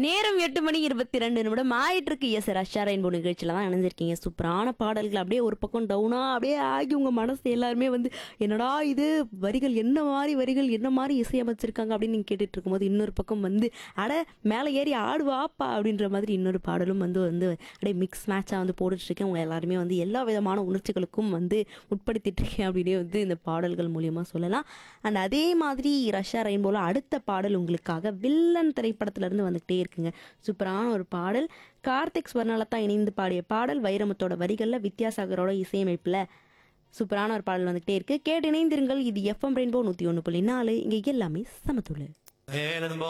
நேரம் எட்டு மணி இருபத்தி ரெண்டு நிமிடம் ஆயிட்டு இருக்கு எஸ் ரஷ்யா ரெயின்போ நிகழ்ச்சியில தான் இணைஞ்சிருக்கீங்க சூப்பரான பாடல்கள் அப்படியே ஒரு பக்கம் டவுனா அப்படியே ஆகி உங்க மனசு எல்லாருமே வந்து என்னடா இது வரிகள் என்ன மாதிரி வரிகள் என்ன மாதிரி இசையமைச்சிருக்காங்க அப்படின்னு நீங்க கேட்டுட்டு இருக்கும்போது இன்னொரு பக்கம் வந்து அட மேலே ஏறி ஆடுவாப்பா அப்படின்ற மாதிரி இன்னொரு பாடலும் வந்து வந்து அப்படியே மிக்ஸ் மேட்சாக வந்து போட்டுட்டு இருக்கேன் உங்க எல்லாருமே வந்து எல்லா விதமான உணர்ச்சிகளுக்கும் வந்து உட்படுத்திட்டு இருக்கேன் அப்படின்னே வந்து இந்த பாடல்கள் மூலியமா சொல்லலாம் அண்ட் அதே மாதிரி ரஷ்யா ரெயின்போல அடுத்த பாடல் உங்களுக்காக வில்லன் திரைப்படத்துல இருந்து வந்துகிட்டே இருக்குங்க சூப்பரான ஒரு பாடல் கார்த்திக் ஸ்வர்ணலதா இணைந்து பாடிய பாடல் வைரமுத்தோட வரிகள்ல வித்யாசாகரோட இசையமைப்புல சூப்பரான ஒரு பாடல் வந்துகிட்டே இருக்கு கேட்டு இணைந்திருங்கள் இது எஃப்எம் ரெயின்போ நூத்தி ஒன்று புள்ளி நாலு இங்க எல்லாமே சமத்துள்ளு Cannonball